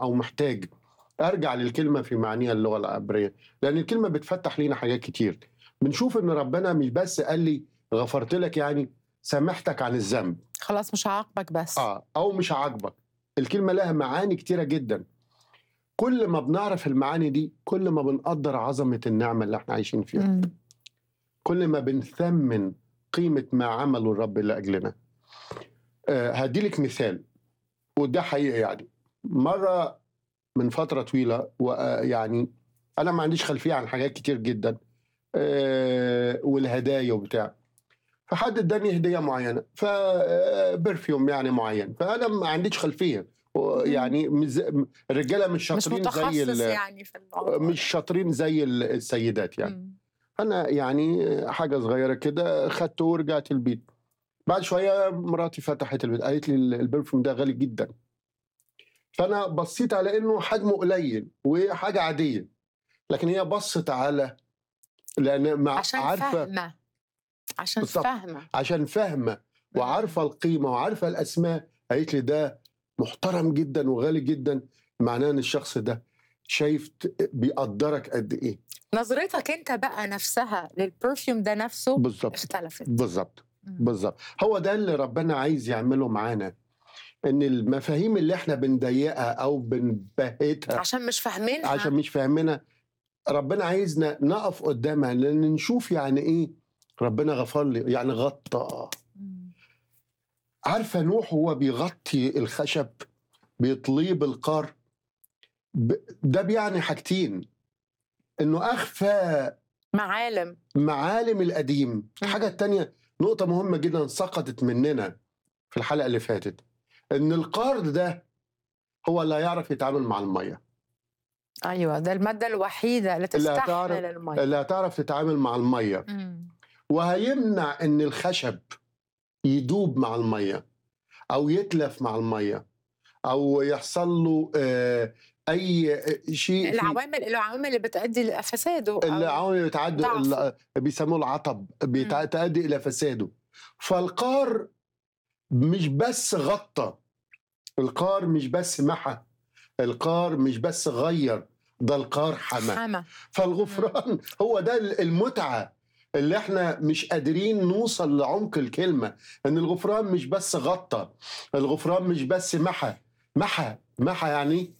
او محتاج ارجع للكلمه في معانيها اللغه العبريه لان الكلمه بتفتح لينا حاجات كتير بنشوف ان ربنا مش بس قال لي غفرت لك يعني سامحتك عن الذنب خلاص مش هعاقبك بس اه او مش عاجبك الكلمه لها معاني كتيره جدا كل ما بنعرف المعاني دي كل ما بنقدر عظمه النعمه اللي احنا عايشين فيها مم. كل ما بنثمن قيمه ما عمله الرب لاجلنا آه هديلك مثال وده حقيقي يعني مره من فتره طويله ويعني انا ما عنديش خلفيه عن حاجات كتير جدا آه والهدايا وبتاع فحد اداني هديه معينه فبرفيوم يعني معين فانا ما عنديش خلفيه و- يعني مش زي- الرجاله مش مش شاطرين زي متخصص ال- يعني في الموضوع مش شاطرين زي ال- السيدات يعني مم. انا يعني حاجه صغيره كده خدته ورجعت البيت بعد شويه مراتي فتحت البيت قالت لي ال- البرفيوم ده غالي جدا فانا بصيت على انه حجمه قليل وحاجه عاديه لكن هي بصت على لان مع عشان عارفه فاهمه عشان بالظبط. فاهمه عشان فاهمه وعارفه القيمه وعارفه الاسماء قالت لي ده محترم جدا وغالي جدا معناه ان الشخص ده شايف ت- بيقدرك قد ايه نظرتك انت بقى نفسها للبرفيوم ده نفسه بالظبط اختلفت بالظبط مم. بالظبط هو ده اللي ربنا عايز يعمله معانا ان المفاهيم اللي احنا بنضيقها او بنبهتها عشان مش فاهمينها عشان مش فاهمينها ربنا عايزنا نقف قدامها لان نشوف يعني ايه ربنا غفر لي يعني غطى مم. عارفه نوح هو بيغطي الخشب بيطليه بالقار ب- ده بيعني حاجتين انه اخفى معالم معالم القديم الحاجه التانية نقطه مهمه جدا سقطت مننا في الحلقه اللي فاتت ان القار ده هو اللي هيعرف يتعامل مع الميه ايوه ده الماده الوحيده اللي اللي تستحمل هتعرف- الميه اللي هتعرف تتعامل مع الميه مم. وهيمنع ان الخشب يدوب مع الميه او يتلف مع الميه او يحصل له آه، اي شيء في- العوامل العوامل اللي بتؤدي لفساده أو- العوامل اللي بتعدي ضعفه. ال- بيسموه العطب بتؤدي الى فساده فالقار مش بس غطى القار مش بس محى القار مش بس غير ده القار حمى حما فالغفران هو ده المتعه اللي احنا مش قادرين نوصل لعمق الكلمه ان الغفران مش بس غطى الغفران مش بس محى محى محى يعني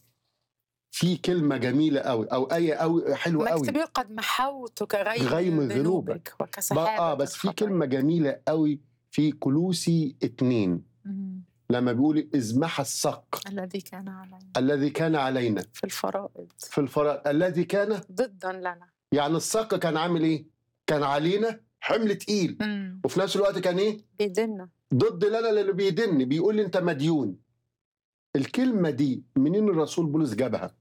في كلمه جميله قوي او ايه قوي حلوه قوي مكتوب قد محوت كغيم غيم ذنوبك ذنوبك. وكسحابة اه بس في الخطايا. كلمه جميله قوي في كلوسي اتنين مم. لما بيقول إذ محى الصق الذي كان علينا الذي كان علينا في الفرائض في الفراغ الذي كان ضدا لنا يعني الصق كان عامل ايه؟ كان علينا حمل تقيل مم. وفي نفس الوقت كان ايه؟ بيدنا ضد لنا اللي بيدني بيقول لي انت مديون الكلمه دي منين الرسول بولس جابها؟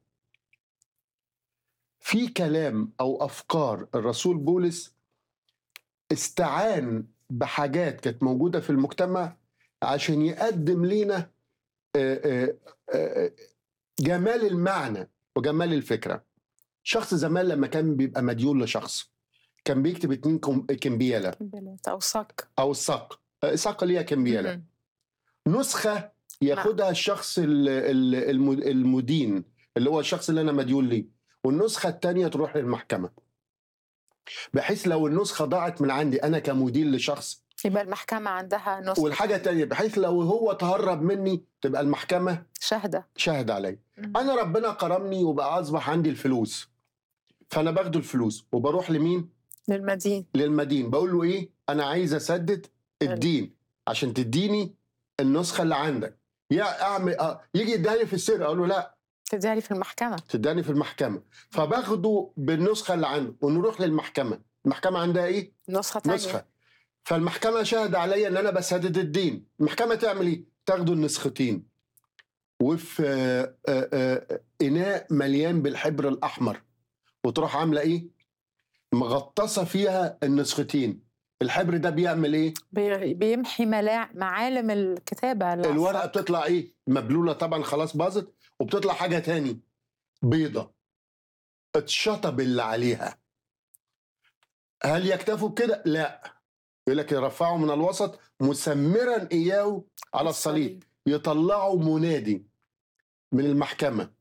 في كلام او افكار الرسول بولس استعان بحاجات كانت موجوده في المجتمع عشان يقدم لينا آه، آه، آه، جمال المعنى وجمال الفكره شخص زمان لما كان بيبقى مديون لشخص كان بيكتب اتنين كم- كمبياله كمبيالات او صك او الصق آه، الصق ليها كمبياله مم. نسخه ياخدها الشخص ال- ال- الم- المدين اللي هو الشخص اللي انا مديون ليه والنسخه الثانيه تروح للمحكمه بحيث لو النسخه ضاعت من عندي انا كمدين لشخص يبقى المحكمة عندها نسخة والحاجه الثانيه بحيث لو هو تهرب مني تبقى المحكمه شهدة شاهد عليا مم. انا ربنا كرمني وبقى اصبح عندي الفلوس فانا باخد الفلوس وبروح لمين للمدين للمدين بقول له ايه انا عايز اسدد الدين عشان تديني النسخه اللي عندك يا اعمل آه يجي يداني في السر اقول له لا تديها لي في المحكمة تداني في المحكمه فباخده بالنسخه اللي عنده ونروح للمحكمه المحكمه عندها ايه نسخة تانية نسخه فالمحكمه شاهد عليا ان انا بسدد الدين المحكمه تعمل ايه تاخدوا النسختين وفي آه، آه، آه، اناء مليان بالحبر الاحمر وتروح عامله ايه مغطسه فيها النسختين الحبر ده بيعمل ايه بي- بيمحي ملاع معالم الكتابة اللي على الورقه الصك. بتطلع ايه مبلوله طبعا خلاص باظت وبتطلع حاجه تاني بيضه اتشطب اللي عليها هل يكتفوا بكده لا يقول لك يرفعوا من الوسط مسمرا اياه على الصليب يطلعوا منادي من المحكمه